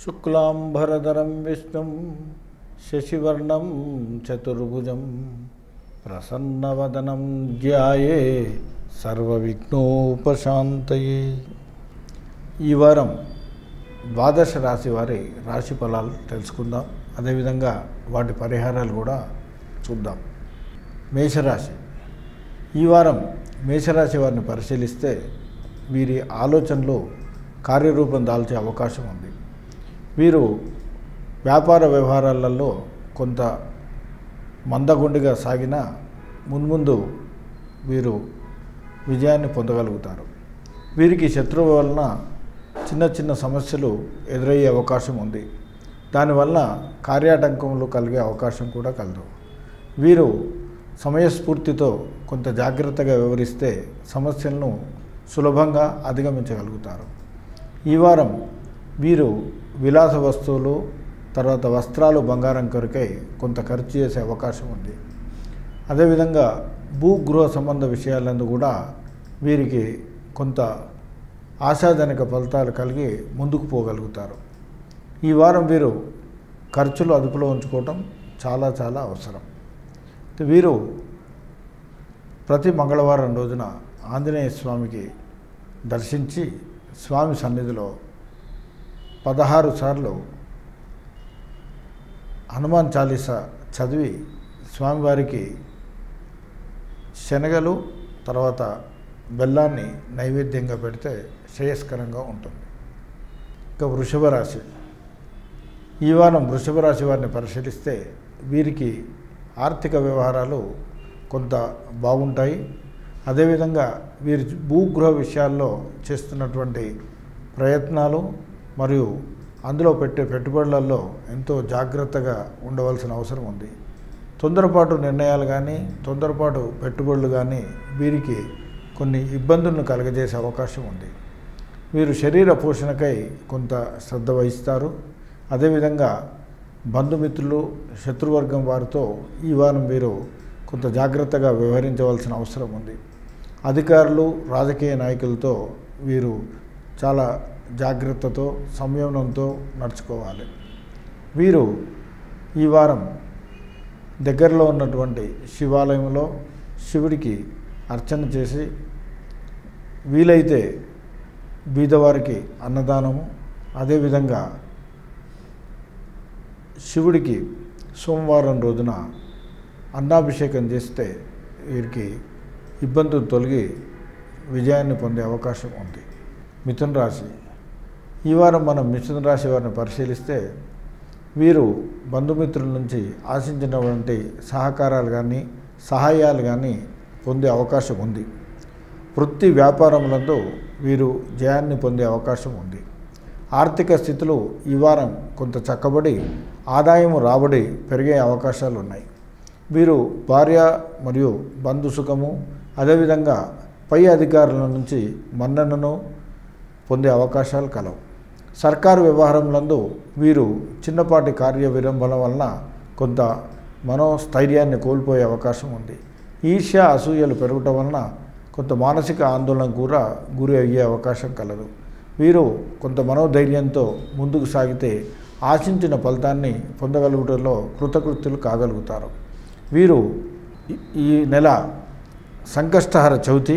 శుక్లాంబరధరం విష్ణుం శశివర్ణం చతుర్భుజం ప్రసన్నవదనం ధ్యాయే సర్వవిఘ్నోపశాంతయే ఈ వారం ద్వాదశ రాశి వారి రాశి ఫలాలు తెలుసుకుందాం అదేవిధంగా వాటి పరిహారాలు కూడా చూద్దాం మేషరాశి ఈ వారం మేషరాశి వారిని పరిశీలిస్తే వీరి ఆలోచనలు కార్యరూపం దాల్చే అవకాశం ఉంది వీరు వ్యాపార వ్యవహారాలలో కొంత మందగుండిగా సాగిన మున్ముందు వీరు విజయాన్ని పొందగలుగుతారు వీరికి శత్రువు వలన చిన్న చిన్న సమస్యలు ఎదురయ్యే అవకాశం ఉంది దానివల్ల కార్యాటంకములు కలిగే అవకాశం కూడా కలదు వీరు సమయస్ఫూర్తితో కొంత జాగ్రత్తగా వివరిస్తే సమస్యలను సులభంగా అధిగమించగలుగుతారు ఈ వారం వీరు విలాస వస్తువులు తర్వాత వస్త్రాలు బంగారం కొరకై కొంత ఖర్చు చేసే అవకాశం ఉంది అదేవిధంగా భూగృహ సంబంధ విషయాలందు కూడా వీరికి కొంత ఆశాజనక ఫలితాలు కలిగి ముందుకు పోగలుగుతారు ఈ వారం వీరు ఖర్చులు అదుపులో ఉంచుకోవటం చాలా చాలా అవసరం వీరు ప్రతి మంగళవారం రోజున ఆంజనేయ స్వామికి దర్శించి స్వామి సన్నిధిలో పదహారు సార్లు హనుమాన్ చాలీసా చదివి స్వామివారికి శనగలు తర్వాత బెల్లాన్ని నైవేద్యంగా పెడితే శ్రేయస్కరంగా ఉంటుంది ఇక వృషభ రాశి ఈ వారం వృషభ రాశి వారిని పరిశీలిస్తే వీరికి ఆర్థిక వ్యవహారాలు కొంత బాగుంటాయి అదేవిధంగా వీరి భూగృహ విషయాల్లో చేస్తున్నటువంటి ప్రయత్నాలు మరియు అందులో పెట్టే పెట్టుబడులలో ఎంతో జాగ్రత్తగా ఉండవలసిన అవసరం ఉంది తొందరపాటు నిర్ణయాలు కానీ తొందరపాటు పెట్టుబడులు కానీ వీరికి కొన్ని ఇబ్బందులను కలగజేసే అవకాశం ఉంది వీరు శరీర పోషణకై కొంత శ్రద్ధ వహిస్తారు అదేవిధంగా బంధుమిత్రులు శత్రువర్గం వారితో ఈ వారం వీరు కొంత జాగ్రత్తగా వ్యవహరించవలసిన అవసరం ఉంది అధికారులు రాజకీయ నాయకులతో వీరు చాలా జాగ్రత్తతో సంయమనంతో నడుచుకోవాలి వీరు ఈ వారం దగ్గరలో ఉన్నటువంటి శివాలయంలో శివుడికి అర్చన చేసి వీలైతే బీదవారికి అన్నదానము అదేవిధంగా శివుడికి సోమవారం రోజున అన్నాభిషేకం చేస్తే వీరికి ఇబ్బందులు తొలగి విజయాన్ని పొందే అవకాశం ఉంది మిథున రాశి ఈ వారం మనం మిథున రాశి వారిని పరిశీలిస్తే వీరు బంధుమిత్రుల నుంచి ఆశించినటువంటి సహకారాలు కానీ సహాయాలు కానీ పొందే అవకాశం ఉంది వృత్తి వ్యాపారములందు వీరు జయాన్ని పొందే అవకాశం ఉంది ఆర్థిక స్థితులు ఈ వారం కొంత చక్కబడి ఆదాయం రాబడి పెరిగే అవకాశాలు ఉన్నాయి వీరు భార్య మరియు బంధు సుఖము అదేవిధంగా పై అధికారుల నుంచి మన్ననను పొందే అవకాశాలు కలవు సర్కారు వ్యవహారములందు వీరు చిన్నపాటి కార్య విరంభన వలన కొంత మనోస్థైర్యాన్ని కోల్పోయే అవకాశం ఉంది ఈర్ష్య అసూయలు పెరగటం వలన కొంత మానసిక ఆందోళన కూడా గురి అయ్యే అవకాశం కలదు వీరు కొంత మనోధైర్యంతో ముందుకు సాగితే ఆశించిన ఫలితాన్ని పొందగలుగుటంలో కృతకృత్యులు కాగలుగుతారు వీరు ఈ నెల సంకష్టహర చవితి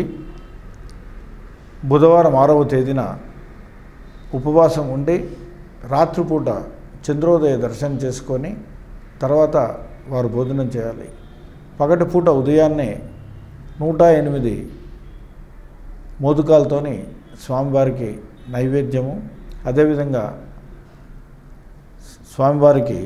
బుధవారం ఆరవ తేదీన ఉపవాసం ఉండి రాత్రిపూట చంద్రోదయ దర్శనం చేసుకొని తర్వాత వారు భోజనం చేయాలి పగటిపూట ఉదయాన్నే నూట ఎనిమిది మోదుకాలతోని స్వామివారికి నైవేద్యము అదేవిధంగా స్వామివారికి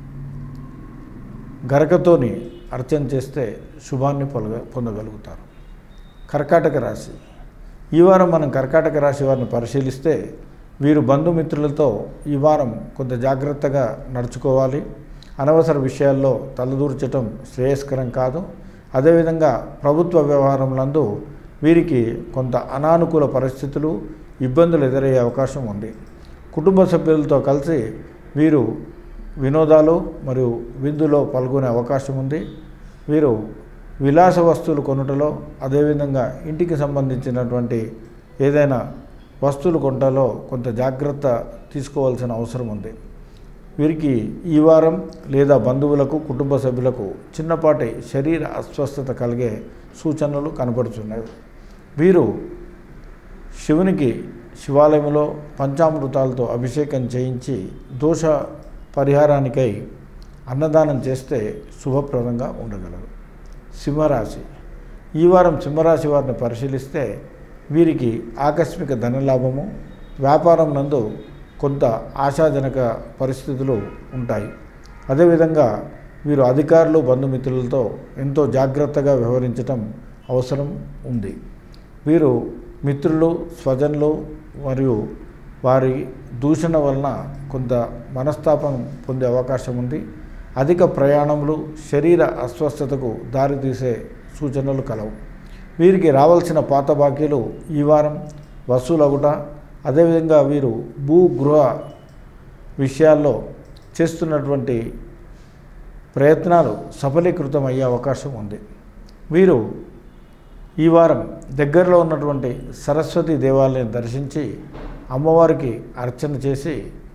గరకతోని అర్చన చేస్తే శుభాన్ని పొలగ పొందగలుగుతారు కర్కాటక రాశి ఈ వారం మనం కర్కాటక రాశి వారిని పరిశీలిస్తే వీరు బంధుమిత్రులతో ఈ వారం కొంత జాగ్రత్తగా నడుచుకోవాలి అనవసర విషయాల్లో తలదూర్చటం శ్రేయస్కరం కాదు అదేవిధంగా ప్రభుత్వ వ్యవహారములందు వీరికి కొంత అనానుకూల పరిస్థితులు ఇబ్బందులు ఎదురయ్యే అవకాశం ఉంది కుటుంబ సభ్యులతో కలిసి వీరు వినోదాలు మరియు విందులో పాల్గొనే అవకాశం ఉంది వీరు విలాస వస్తువులు కొనుటలో అదేవిధంగా ఇంటికి సంబంధించినటువంటి ఏదైనా వస్తువులు కొంటలో కొంత జాగ్రత్త తీసుకోవాల్సిన అవసరం ఉంది వీరికి ఈ వారం లేదా బంధువులకు కుటుంబ సభ్యులకు చిన్నపాటి శరీర అస్వస్థత కలిగే సూచనలు కనపడుతున్నాయి వీరు శివునికి శివాలయంలో పంచామృతాలతో అభిషేకం చేయించి దోష పరిహారానికై అన్నదానం చేస్తే శుభప్రదంగా ఉండగలరు సింహరాశి ఈ వారం సింహరాశి వారిని పరిశీలిస్తే వీరికి ఆకస్మిక ధనలాభము వ్యాపారం నందు కొంత ఆశాజనక పరిస్థితులు ఉంటాయి అదేవిధంగా వీరు అధికారులు బంధుమిత్రులతో ఎంతో జాగ్రత్తగా వ్యవహరించటం అవసరం ఉంది వీరు మిత్రులు స్వజనులు మరియు వారి దూషణ వలన కొంత మనస్తాపం పొందే అవకాశం ఉంది అధిక ప్రయాణములు శరీర అస్వస్థతకు దారితీసే సూచనలు కలవు వీరికి రావాల్సిన పాత బాకీలు ఈ వారం వసూలగుట అదేవిధంగా వీరు భూ గృహ విషయాల్లో చేస్తున్నటువంటి ప్రయత్నాలు సఫలీకృతం అయ్యే అవకాశం ఉంది వీరు ఈ వారం దగ్గరలో ఉన్నటువంటి సరస్వతి దేవాలయం దర్శించి అమ్మవారికి అర్చన చేసి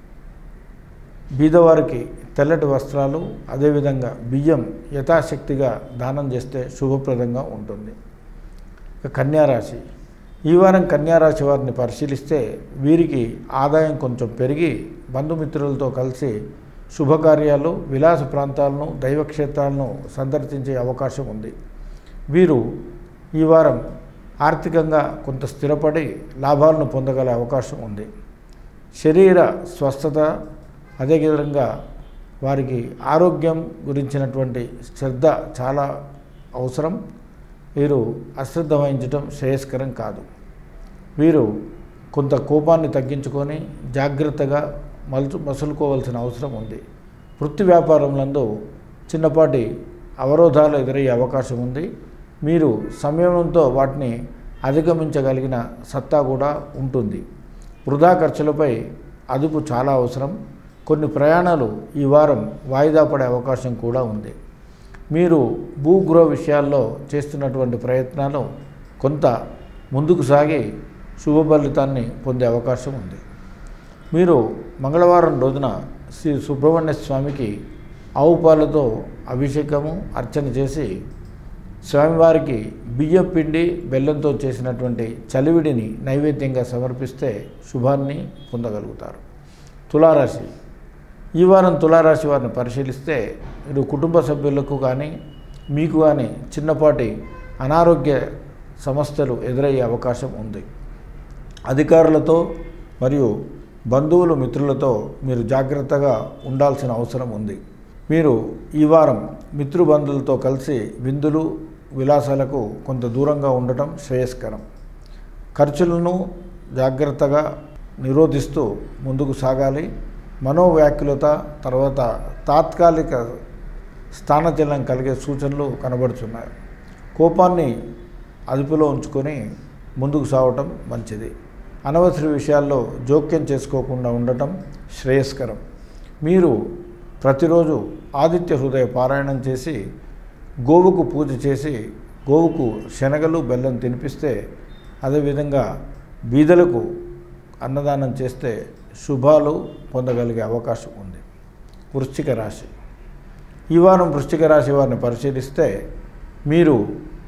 బీదవారికి తెల్లటి వస్త్రాలు అదేవిధంగా బియ్యం యథాశక్తిగా దానం చేస్తే శుభప్రదంగా ఉంటుంది ఇక కన్యారాశి ఈ వారం కన్యారాశి వారిని పరిశీలిస్తే వీరికి ఆదాయం కొంచెం పెరిగి బంధుమిత్రులతో కలిసి శుభకార్యాలు విలాస ప్రాంతాలను దైవక్షేత్రాలను సందర్శించే అవకాశం ఉంది వీరు ఈ వారం ఆర్థికంగా కొంత స్థిరపడి లాభాలను పొందగల అవకాశం ఉంది శరీర స్వస్థత అదేవిధంగా వారికి ఆరోగ్యం గురించినటువంటి శ్రద్ధ చాలా అవసరం వీరు అశ్రద్ధ వహించడం శ్రేయస్కరం కాదు వీరు కొంత కోపాన్ని తగ్గించుకొని జాగ్రత్తగా మలుచు మసులుకోవాల్సిన అవసరం ఉంది వృత్తి వ్యాపారంలందు చిన్నపాటి అవరోధాలు ఎదురయ్యే అవకాశం ఉంది మీరు సంయమనంతో వాటిని అధిగమించగలిగిన సత్తా కూడా ఉంటుంది వృధా ఖర్చులపై అదుపు చాలా అవసరం కొన్ని ప్రయాణాలు ఈ వారం వాయిదా పడే అవకాశం కూడా ఉంది మీరు భూగృహ విషయాల్లో చేస్తున్నటువంటి ప్రయత్నాలు కొంత ముందుకు సాగి శుభ ఫలితాన్ని పొందే అవకాశం ఉంది మీరు మంగళవారం రోజున శ్రీ సుబ్రహ్మణ్య స్వామికి ఆవు పాలతో అభిషేకము అర్చన చేసి స్వామివారికి బియ్యం పిండి బెల్లంతో చేసినటువంటి చలివిడిని నైవేద్యంగా సమర్పిస్తే శుభాన్ని పొందగలుగుతారు తులారాశి ఈ వారం తులారాశి వారిని పరిశీలిస్తే మీరు కుటుంబ సభ్యులకు కానీ మీకు కానీ చిన్నపాటి అనారోగ్య సమస్యలు ఎదురయ్యే అవకాశం ఉంది అధికారులతో మరియు బంధువులు మిత్రులతో మీరు జాగ్రత్తగా ఉండాల్సిన అవసరం ఉంది మీరు ఈ వారం మిత్రుబంధువులతో కలిసి విందులు విలాసాలకు కొంత దూరంగా ఉండటం శ్రేయస్కరం ఖర్చులను జాగ్రత్తగా నిరోధిస్తూ ముందుకు సాగాలి మనోవ్యాకులత తర్వాత తాత్కాలిక స్థానచలనం కలిగే సూచనలు కనబడుతున్నాయి కోపాన్ని అదుపులో ఉంచుకొని ముందుకు సాగటం మంచిది అనవసర విషయాల్లో జోక్యం చేసుకోకుండా ఉండటం శ్రేయస్కరం మీరు ప్రతిరోజు ఆదిత్య హృదయ పారాయణం చేసి గోవుకు పూజ చేసి గోవుకు శనగలు బెల్లం తినిపిస్తే అదేవిధంగా బీదలకు అన్నదానం చేస్తే శుభాలు పొందగలిగే అవకాశం ఉంది వృశ్చిక రాశి ఈ వారం వృశ్చిక రాశి వారిని పరిశీలిస్తే మీరు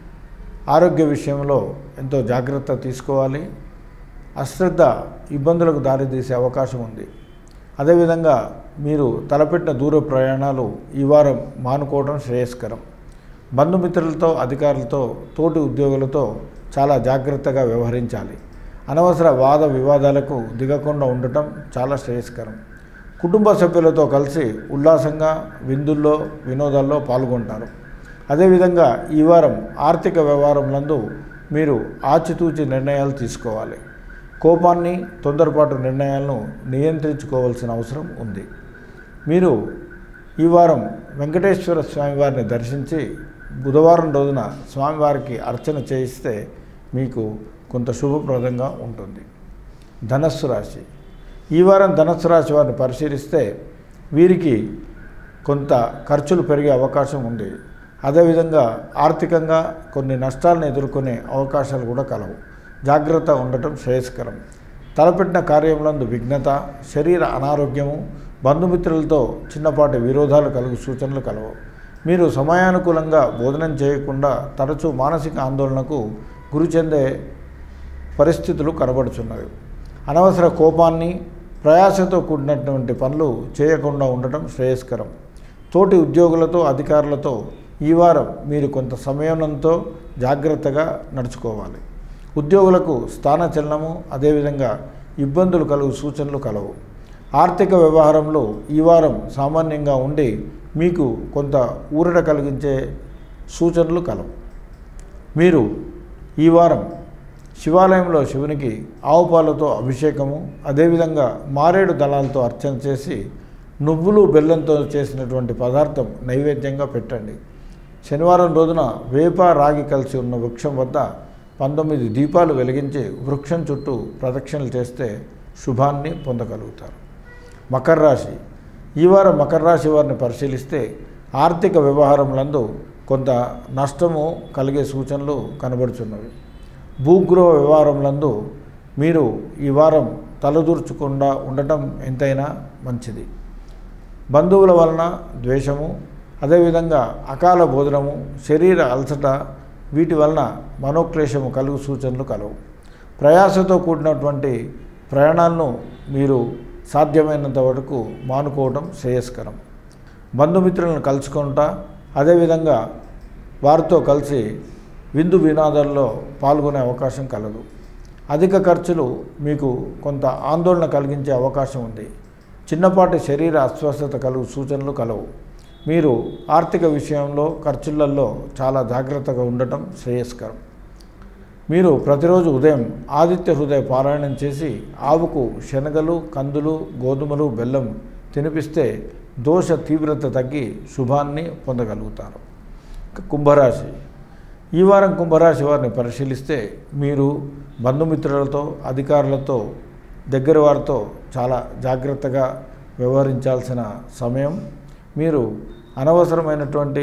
ఆరోగ్య విషయంలో ఎంతో జాగ్రత్త తీసుకోవాలి అశ్రద్ధ ఇబ్బందులకు దారితీసే అవకాశం ఉంది అదేవిధంగా మీరు తలపెట్టిన దూర ప్రయాణాలు ఈ వారం మానుకోవడం శ్రేయస్కరం బంధుమిత్రులతో అధికారులతో తోటి ఉద్యోగులతో చాలా జాగ్రత్తగా వ్యవహరించాలి అనవసర వాద వివాదాలకు దిగకుండా ఉండటం చాలా శ్రేయస్కరం కుటుంబ సభ్యులతో కలిసి ఉల్లాసంగా విందుల్లో వినోదాల్లో పాల్గొంటారు అదేవిధంగా ఈ వారం ఆర్థిక వ్యవహారంలందు మీరు ఆచితూచి నిర్ణయాలు తీసుకోవాలి కోపాన్ని తొందరపాటు నిర్ణయాలను నియంత్రించుకోవాల్సిన అవసరం ఉంది మీరు ఈ వారం వెంకటేశ్వర స్వామివారిని దర్శించి బుధవారం రోజున స్వామివారికి అర్చన చేయిస్తే మీకు కొంత శుభప్రదంగా ఉంటుంది ధనస్సు రాశి ఈ వారం ధనస్సు రాశి వారిని పరిశీలిస్తే వీరికి కొంత ఖర్చులు పెరిగే అవకాశం ఉంది అదేవిధంగా ఆర్థికంగా కొన్ని నష్టాలను ఎదుర్కొనే అవకాశాలు కూడా కలవు జాగ్రత్త ఉండటం శ్రేయస్కరం తలపెట్టిన కార్యములందు విఘ్నత శరీర అనారోగ్యము బంధుమిత్రులతో చిన్నపాటి విరోధాలు కలుగు సూచనలు కలవు మీరు సమయానుకూలంగా భోజనం చేయకుండా తరచూ మానసిక ఆందోళనకు గురి చెందే పరిస్థితులు కనబడుచున్నవి అనవసర కోపాన్ని ప్రయాసతో కూడినటువంటి పనులు చేయకుండా ఉండటం శ్రేయస్కరం తోటి ఉద్యోగులతో అధికారులతో ఈ వారం మీరు కొంత సమయంతో జాగ్రత్తగా నడుచుకోవాలి ఉద్యోగులకు స్థానచలనము అదేవిధంగా ఇబ్బందులు కలుగు సూచనలు కలవు ఆర్థిక వ్యవహారంలో ఈ వారం సామాన్యంగా ఉండి మీకు కొంత ఊరట కలిగించే సూచనలు కలవు మీరు ఈ వారం శివాలయంలో శివునికి ఆవు పాలతో అభిషేకము అదేవిధంగా మారేడు దళాలతో అర్చన చేసి నువ్వులు బెల్లంతో చేసినటువంటి పదార్థం నైవేద్యంగా పెట్టండి శనివారం రోజున వేప రాగి కలిసి ఉన్న వృక్షం వద్ద పంతొమ్మిది దీపాలు వెలిగించి వృక్షం చుట్టూ ప్రదక్షిణలు చేస్తే శుభాన్ని పొందగలుగుతారు మకర రాశి ఈ వారం మకర రాశి వారిని పరిశీలిస్తే ఆర్థిక వ్యవహారములందు కొంత నష్టము కలిగే సూచనలు కనబడుచున్నవి భూగృహ వ్యవహారములందు మీరు ఈ వారం తలదూర్చకుండా ఉండటం ఎంతైనా మంచిది బంధువుల వలన ద్వేషము అదేవిధంగా అకాల భోజనము శరీర అలసట వీటి వలన మనోక్లేశము కలుగు సూచనలు కలవు ప్రయాసతో కూడినటువంటి ప్రయాణాలను మీరు సాధ్యమైనంత వరకు మానుకోవడం శ్రేయస్కరం బంధుమిత్రులను కలుసుకుంటా అదేవిధంగా వారితో కలిసి విందు వినోదాల్లో పాల్గొనే అవకాశం కలదు అధిక ఖర్చులు మీకు కొంత ఆందోళన కలిగించే అవకాశం ఉంది చిన్నపాటి శరీర అస్వస్థత కలుగు సూచనలు కలవు మీరు ఆర్థిక విషయంలో ఖర్చులలో చాలా జాగ్రత్తగా ఉండటం శ్రేయస్కరం మీరు ప్రతిరోజు ఉదయం ఆదిత్య హృదయ పారాయణం చేసి ఆవుకు శనగలు కందులు గోధుమలు బెల్లం తినిపిస్తే దోష తీవ్రత తగ్గి శుభాన్ని పొందగలుగుతారు ఇక కుంభరాశి ఈ వారం కుంభరాశి వారిని పరిశీలిస్తే మీరు బంధుమిత్రులతో అధికారులతో దగ్గర వారితో చాలా జాగ్రత్తగా వ్యవహరించాల్సిన సమయం మీరు అనవసరమైనటువంటి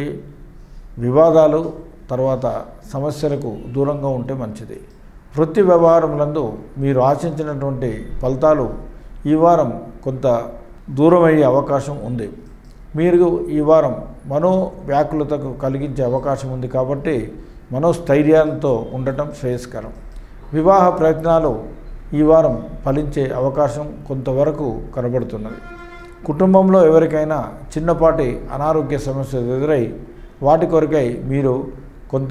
వివాదాలు తర్వాత సమస్యలకు దూరంగా ఉంటే మంచిది వృత్తి వ్యవహారములందు మీరు ఆశించినటువంటి ఫలితాలు ఈ వారం కొంత దూరమయ్యే అవకాశం ఉంది మీరు ఈ వారం మనో వ్యాకులతకు కలిగించే అవకాశం ఉంది కాబట్టి మనోస్థైర్యంతో ఉండటం శ్రేయస్కరం వివాహ ప్రయత్నాలు ఈ వారం ఫలించే అవకాశం కొంతవరకు కనబడుతున్నది కుటుంబంలో ఎవరికైనా చిన్నపాటి అనారోగ్య సమస్యలు ఎదురై వాటి కొరకై మీరు కొంత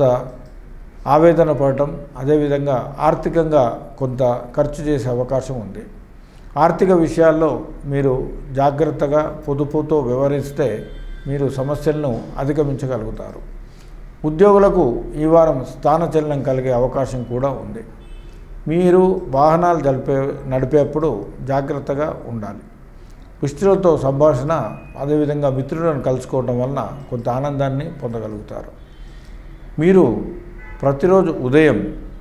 ఆవేదన పడటం అదేవిధంగా ఆర్థికంగా కొంత ఖర్చు చేసే అవకాశం ఉంది ఆర్థిక విషయాల్లో మీరు జాగ్రత్తగా పొదుపుతో వ్యవహరిస్తే మీరు సమస్యలను అధిగమించగలుగుతారు ఉద్యోగులకు ఈ వారం స్థానచలనం కలిగే అవకాశం కూడా ఉంది మీరు వాహనాలు జరిపే నడిపేప్పుడు జాగ్రత్తగా ఉండాలి ఇష్టలతో సంభాషణ అదేవిధంగా మిత్రులను కలుసుకోవడం వలన కొంత ఆనందాన్ని పొందగలుగుతారు మీరు ప్రతిరోజు ఉదయం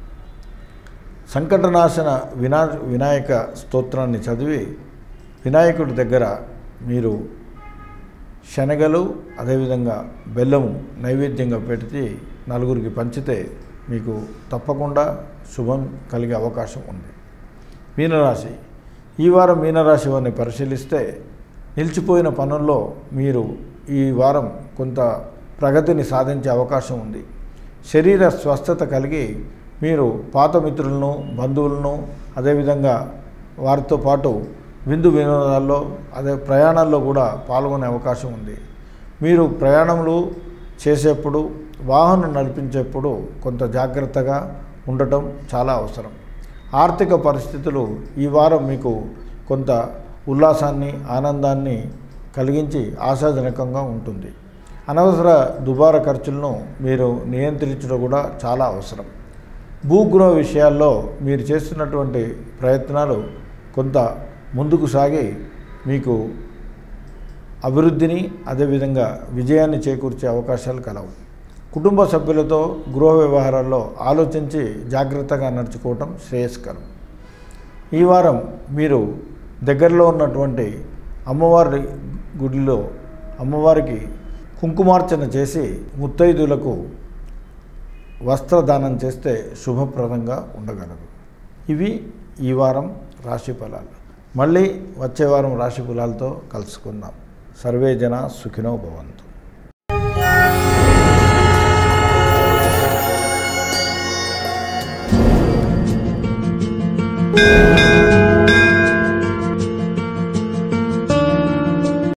సంకటనాశన వినా వినాయక స్తోత్రాన్ని చదివి వినాయకుడి దగ్గర మీరు శనగలు అదేవిధంగా బెల్లము నైవేద్యంగా పెట్టి నలుగురికి పంచితే మీకు తప్పకుండా శుభం కలిగే అవకాశం ఉంది మీనరాశి ఈ వారం మీనరాశి వారిని పరిశీలిస్తే నిలిచిపోయిన పనుల్లో మీరు ఈ వారం కొంత ప్రగతిని సాధించే అవకాశం ఉంది శరీర స్వస్థత కలిగి మీరు పాత మిత్రులను బంధువులను అదేవిధంగా వారితో పాటు విందు వినోదాల్లో అదే ప్రయాణాల్లో కూడా పాల్గొనే అవకాశం ఉంది మీరు ప్రయాణములు చేసేప్పుడు వాహనం నడిపించేప్పుడు కొంత జాగ్రత్తగా ఉండటం చాలా అవసరం ఆర్థిక పరిస్థితులు ఈ వారం మీకు కొంత ఉల్లాసాన్ని ఆనందాన్ని కలిగించి ఆశాజనకంగా ఉంటుంది అనవసర దుబారా ఖర్చులను మీరు నియంత్రించడం కూడా చాలా అవసరం భూగృహ విషయాల్లో మీరు చేస్తున్నటువంటి ప్రయత్నాలు కొంత ముందుకు సాగి మీకు అభివృద్ధిని అదేవిధంగా విజయాన్ని చేకూర్చే అవకాశాలు కలవు కుటుంబ సభ్యులతో గృహ వ్యవహారాల్లో ఆలోచించి జాగ్రత్తగా నడుచుకోవటం శ్రేయస్కరం ఈ వారం మీరు దగ్గరలో ఉన్నటువంటి అమ్మవారి గుడిలో అమ్మవారికి కుంకుమార్చన చేసి ముత్తైదులకు వస్త్రదానం చేస్తే శుభప్రదంగా ఉండగలదు ఇవి ఈ వారం రాశి ఫలాలు మళ్ళీ వచ్చే వారం రాశి ఫలాలతో కలుసుకుందాం సర్వే జన సుఖినో భవంతు thank you